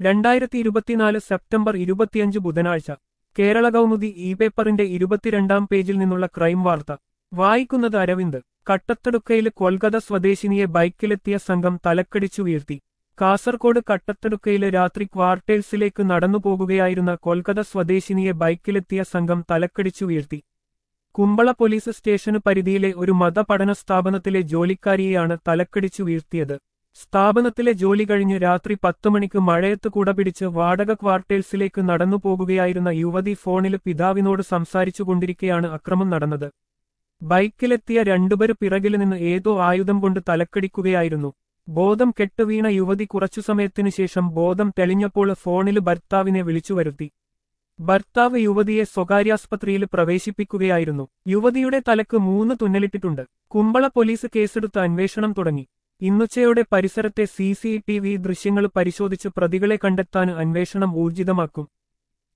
രണ്ടായിരത്തി ഇരുപത്തിനാല് സെപ്റ്റംബർ ഇരുപത്തിയഞ്ച് ബുധനാഴ്ച കേരള കൗമുദി ഇ പേപ്പറിന്റെ ഇരുപത്തിരണ്ടാം പേജിൽ നിന്നുള്ള ക്രൈം വാർത്ത വായിക്കുന്നത് അരവിന്ദ് കട്ടത്തടുക്കയിൽ കൊൽക്കത്ത സ്വദേശിനിയെ ബൈക്കിലെത്തിയ സംഘം തലക്കടിച്ചു വീഴ്ത്തി കാസർകോട് കട്ടത്തടുക്കയിലെ രാത്രി ക്വാർട്ടേഴ്സിലേക്ക് നടന്നുപോകുകയായിരുന്ന കൊൽക്കത്ത സ്വദേശിനിയെ ബൈക്കിലെത്തിയ സംഘം തലക്കടിച്ചു വീഴ്ത്തി കുമ്പള പോലീസ് സ്റ്റേഷന് പരിധിയിലെ ഒരു മതപഠന സ്ഥാപനത്തിലെ ജോലിക്കാരിയെയാണ് തലക്കടിച്ചു വീഴ്ത്തിയത് സ്ഥാപനത്തിലെ ജോലി കഴിഞ്ഞ് രാത്രി പത്തു മണിക്ക് മഴയത്ത് കുടപിടിച്ച് വാടക ക്വാർട്ടേഴ്സിലേക്ക് നടന്നു പോകുകയായിരുന്ന യുവതി ഫോണിൽ പിതാവിനോട് സംസാരിച്ചുകൊണ്ടിരിക്കെയാണ് അക്രമം നടന്നത് ബൈക്കിലെത്തിയ രണ്ടുപേർ പിറകിൽ നിന്ന് ഏതോ ആയുധം കൊണ്ട് തലക്കടിക്കുകയായിരുന്നു ബോധം കെട്ടുവീണ യുവതി കുറച്ചു സമയത്തിനു ശേഷം ബോധം തെളിഞ്ഞപ്പോൾ ഫോണിൽ ഭർത്താവിനെ വിളിച്ചുവരുത്തി ഭർത്താവ് യുവതിയെ സ്വകാര്യാസ്പത്രിയിൽ പ്രവേശിപ്പിക്കുകയായിരുന്നു യുവതിയുടെ തലക്ക് മൂന്ന് തുന്നലിട്ടിട്ടുണ്ട് കുമ്പള പോലീസ് കേസെടുത്ത് അന്വേഷണം തുടങ്ങി ഇന്നുച്ചയോടെ പരിസരത്തെ സി സി ടി വി ദൃശ്യങ്ങൾ പരിശോധിച്ച് പ്രതികളെ കണ്ടെത്താൻ അന്വേഷണം ഊർജിതമാക്കും